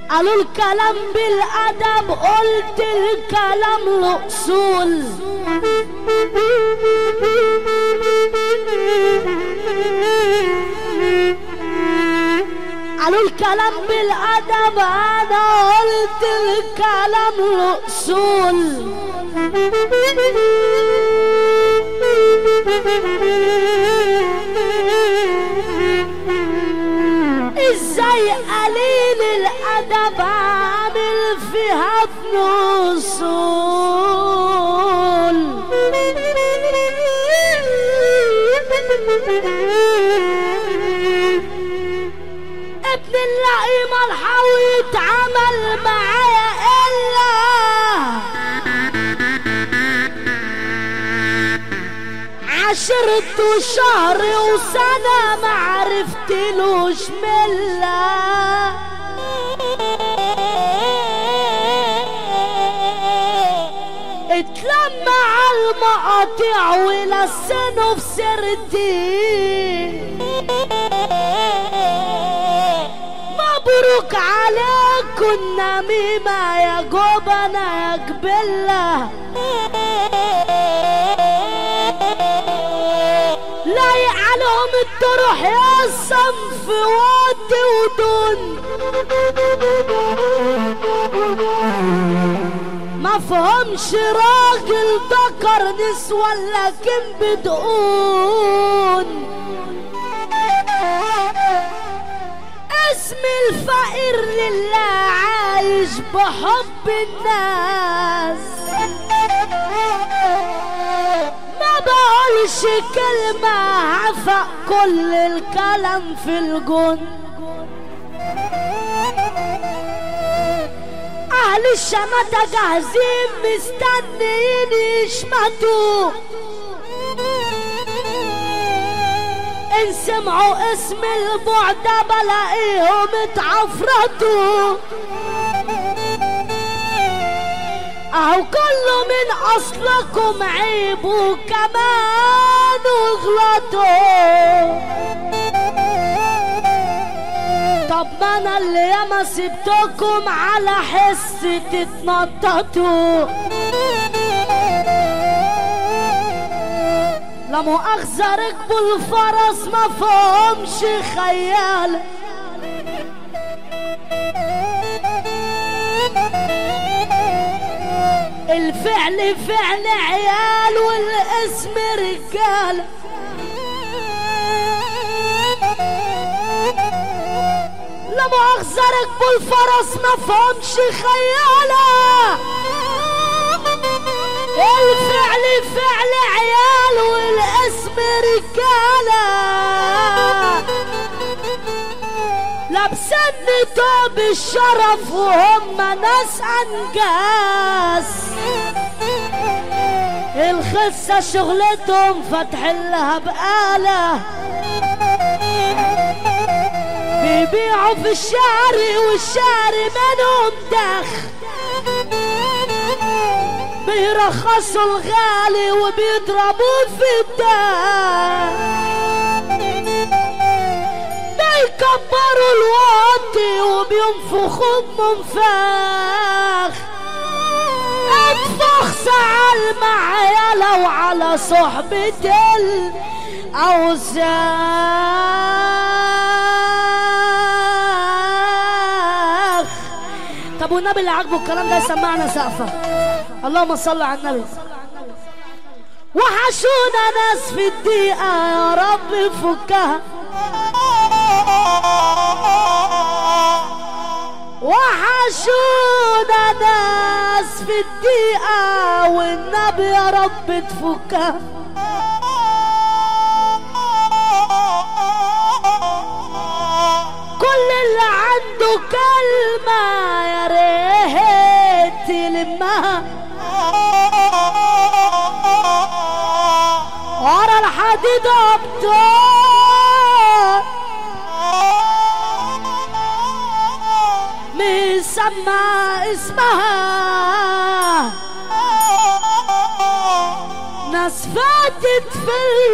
قالوا الكلام بالادب قلت الكلام له اصول قالوا الكلام بالادب انا قلت الكلام له اصول ازاي قليل الادب عامل فيها بنصول ابن اللئيم الحاوي اتعمل معايا الا عشرة شهر وسنة ما عرفتلوش ملة اتلم على المقاطع ولسنه في سردي مبروك عليكم النميمة يا جبنة يا جبلة لايق عليهم الطرح يا صنف ود ودون ما فهمش راجل ذكر نسوة لكن بدقون اسم الفقير لله عايش بحب الناس ما بقولش كلمة عفق كل الكلام في الجون أهل الشماتة جاهزين مستنيين يشمتوا إن سمعوا اسم البعدة بلاقيهم اتعفرتوا أهو كله من أصلكم عيب وكمان وغلطوا طب ما أنا اللي ياما سبتكم على حس تتنططوا لا مؤاخذة ركبوا الفرس ما فهمش خيال الفعل فعل عيال والاسم رجال لا مؤاخذة ركبوا الفرس ما فهمش خيالة الفعل فعل عيال والاسم رجالة لابسين توب الشرف وهم ناس انجاز الخسة شغلتهم فتح لها بقالة بيبيعوا في الشعر والشعر منهم دخ بيرخصوا الغالي وبيضربوا في الدم بيكبروا الواطي وبينفخوا بمنفاخ انفخ على المعيلة وعلى صحبة الأوساخ طب والنبي اللي عاجبه الكلام ده يسمعنا سقفة اللهم صل على النبي وحشونا ناس في الدقيقة يا رب فكها وحشونا ناس في الدقيقة والنبي يا رب تفكها كل اللي عنده كلمة يا ريت تلمها ورا الحديد ابطال مسمى اسمها ناس فاتت في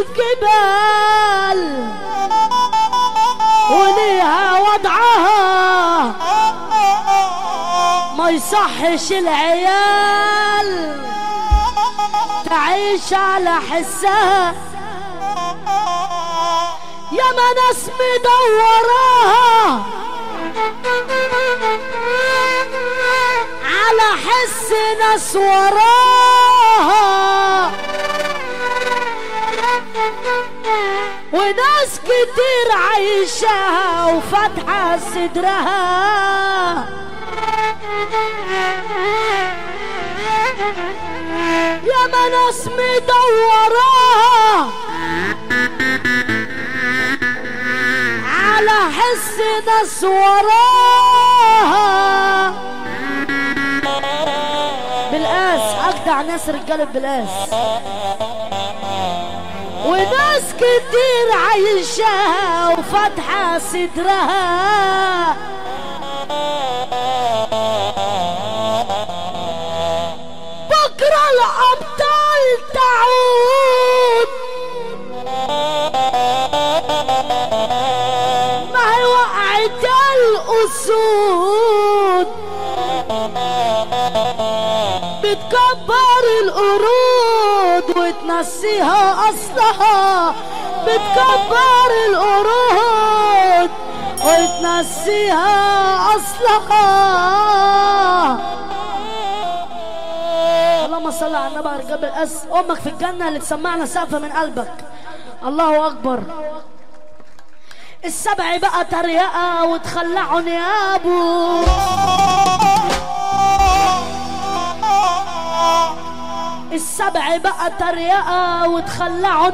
الجبال وليها وضعها ما يصحش العيال تعيش على حسها يا ما ناس مدوراها على حس ناس وراها وناس كتير عايشاها وفاتحة صدرها يا ما ناس مدوراها على حس ناس وراها بالقاس اجدع ناس رجاله بالقاس وناس كتير عايشاها وفاتحة صدرها بكرة الأبطال تعود ما هي وقعت الأسود بتكبر القرود وتنسيها أصلها بتكبر القرود وتنسيها أصلها اللهم صل على النبي على جبل الأس أمك في الجنة اللي تسمعنا سقفة من قلبك الله أكبر السبع بقى تريقة وتخلعوا نيابه السبع بقى تريقة وتخلعوا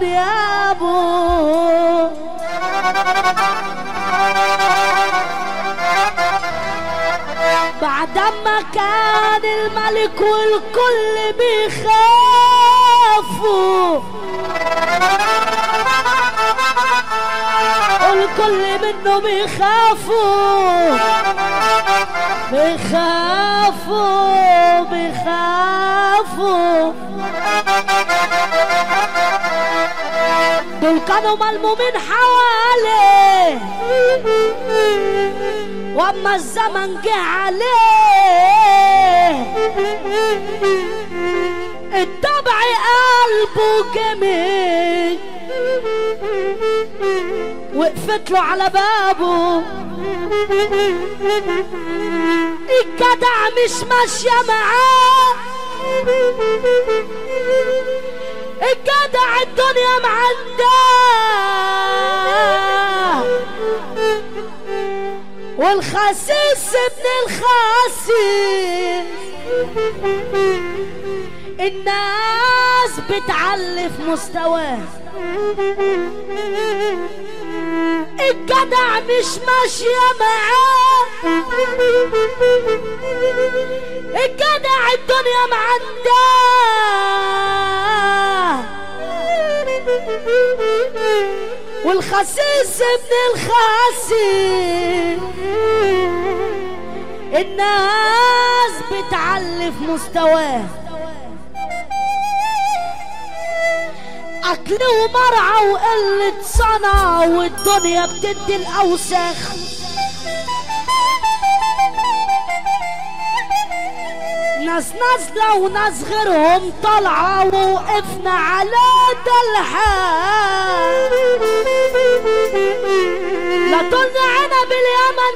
نيابه بعد ما كان الملك والكل بيخافوا الكل منه بيخافوا بيخافوا بيخافوا دول كانوا ملمومين حواليه واما الزمن جه عليه الطبع قلبه جميل وقفت له على بابه الجدع مش ماشية معاه الجدع الدنيا معنداه والخسيس ابن الخاسيس الناس بتعلي في مستواه الجدع مش ماشية معاه الجدع الدنيا معنداه والخسيس ابن الخاسي الناس بتعلي في مستواه أكل ومرعى وقلة صنع والدنيا بتدي الأوساخ ناس نازلة وناس غيرهم طالعة ووقفنا على دلحة لا طلنا عنب اليمن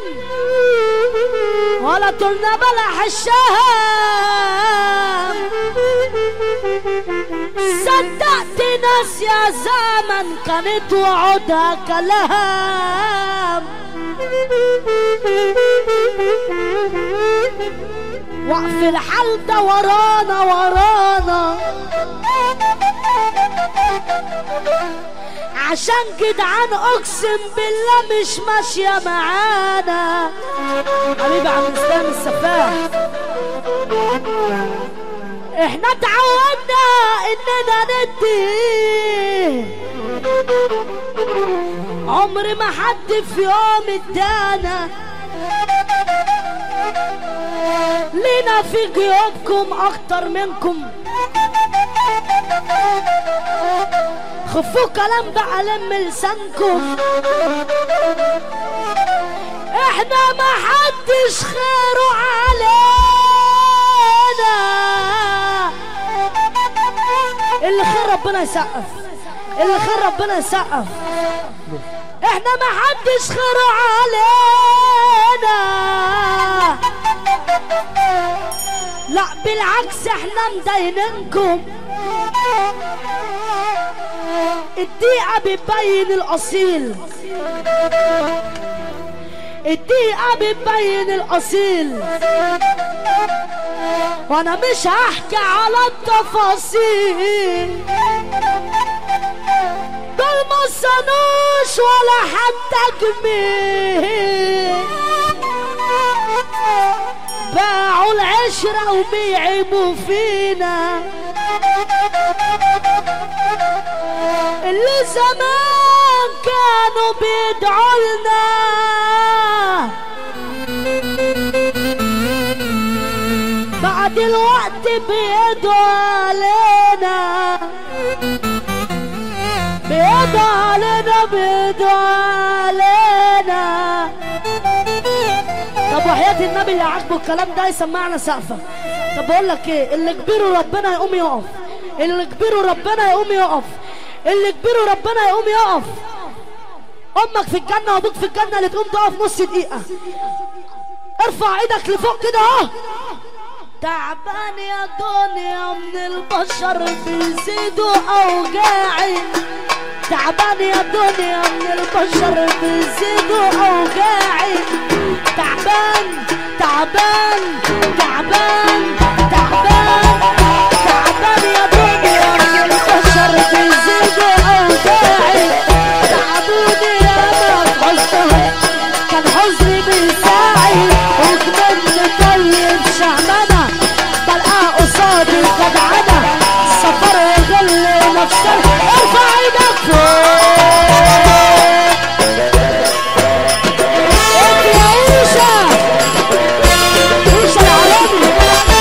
ولا طلنا بلح الشام صدقت ناس يا زمن كانت وعودها كلام وقف الحال ده ورانا ورانا عشان جدعان اقسم بالله مش ماشيه معانا حبيبي عم اسلام السفاح احنا اتعودنا اننا ندي عمر ما حد في يوم ادانا لينا في جيوبكم اكتر منكم خفوا كلام بقى لم لسانكم احنا ما حدش خيره عليه يسقف اللي خير ربنا يسقف احنا ما حدش خير علينا لا بالعكس احنا مدينينكم الدقيقة بتبين الأصيل الدقيقة بتبين الأصيل وأنا مش هحكي على التفاصيل دول ما صنوش ولا حتى جميل باعوا العشرة وبيعبوا فينا اللي زمان كانوا بيدعوا لنا بعد الوقت بيدعوا علينا بيدعوا علينا بيدعوا علينا طب وحياة النبي اللي عاجبه الكلام ده يسمعنا سقفة طب بقول لك ايه اللي كبيره ربنا يقوم يقف اللي كبيره ربنا يقوم يقف اللي كبيره ربنا يقوم يقف امك في الجنة وابوك في الجنة اللي تقوم تقف نص دقيقة ارفع ايدك لفوق كده اهو تعبان يا دنيا من البشر بيزيدوا اوجاعي تعبان يا دنيا من البشر بيزيدوا اوجاعي تعبان تعبان تعبان تعبان تعبان يا دنيا من البشر بيزيدوا اوجاعي تعبوني يا ما حزنهم كان حزني بيساعي وكمان طيب شعبنا بلقاه قصادي جدعنة السفر يغل نفسك ارفع ايدك فوق انت يا عيشة عيشة العالمي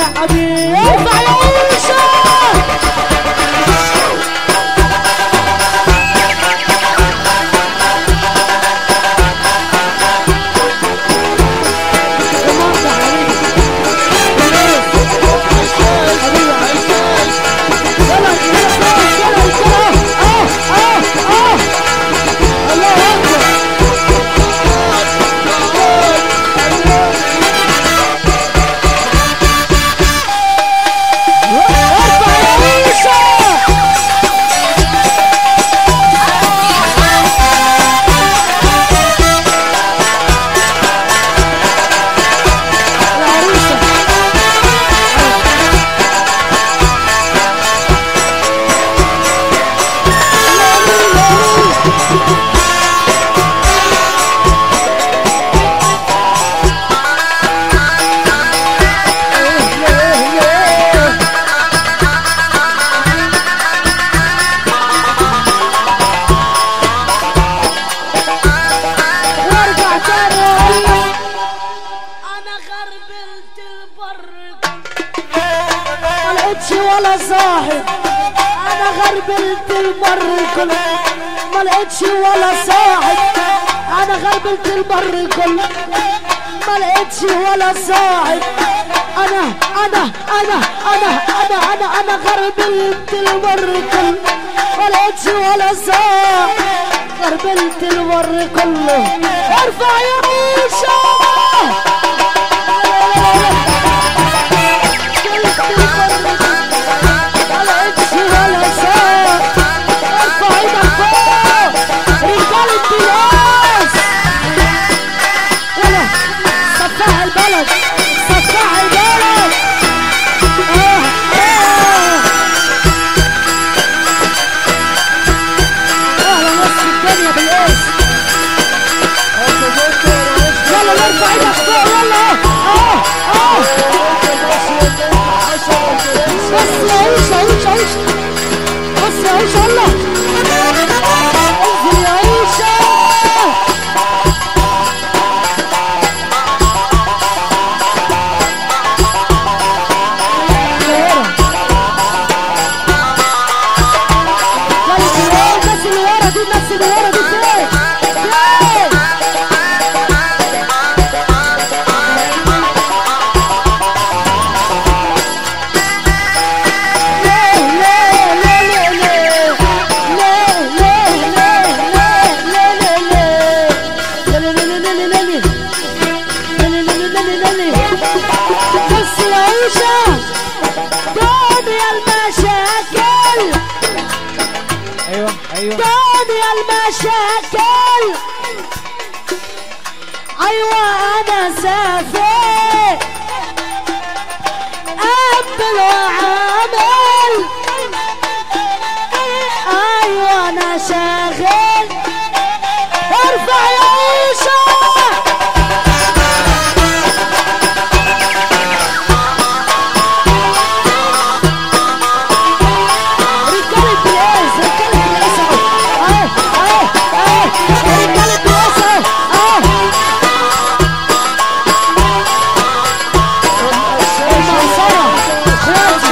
حبيبي ارفع يا عيشة وارجع تاني واقول لك انا غربلت البر ما لقيتش ولا صاحب انا غربلت المر كله ما لقيتش ولا صاحب انا غربلت البر كله ما لقيتش ولا صاحب انا انا انا انا انا انا انا غربلت البر كله ما لقيتش ولا صاحب غربلت البر كله ارفع يا عيشه البلد سفاح البلد آه آه اهلا نص الدنيا بالايش يلا نرفع ايدك فوق يلا اه اه بس عيش عيش عيش بس عيش الله انزل يا عيشة الناس اللي ورا دي الناس اللي ورا دي فين؟ فين؟ بس العيشة دنيا المشاكل ايوه ايوه دنيا المشاكل ايوه انا سافر قبل وعامل ايوه انا شاغل ارفع يا عيشه رجالة بلاس رجالة بلاس اهو اهو اهو اهو رجالة بلاس اهو اهو المنصرة اخواتي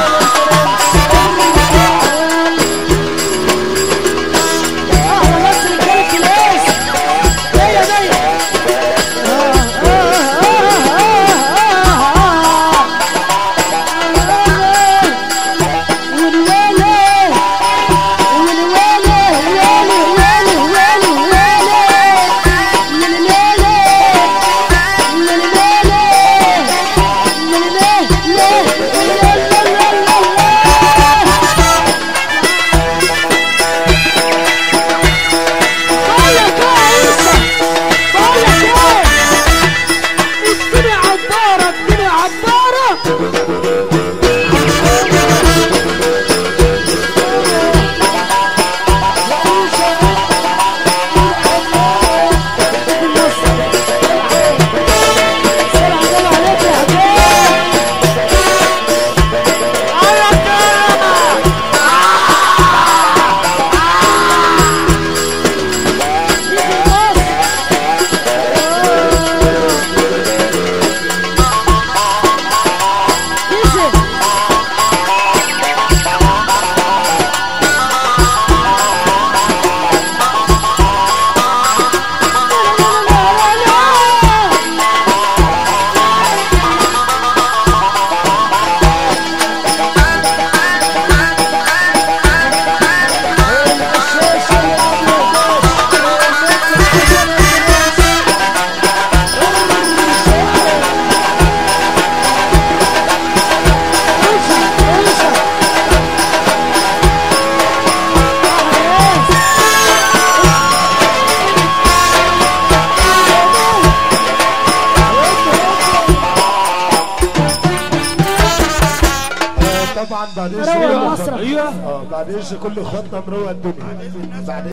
طبعا بعد مروق اذن المسرح. ايوه اه بعد اذن كل اخواتنا مروق الدنيا بعد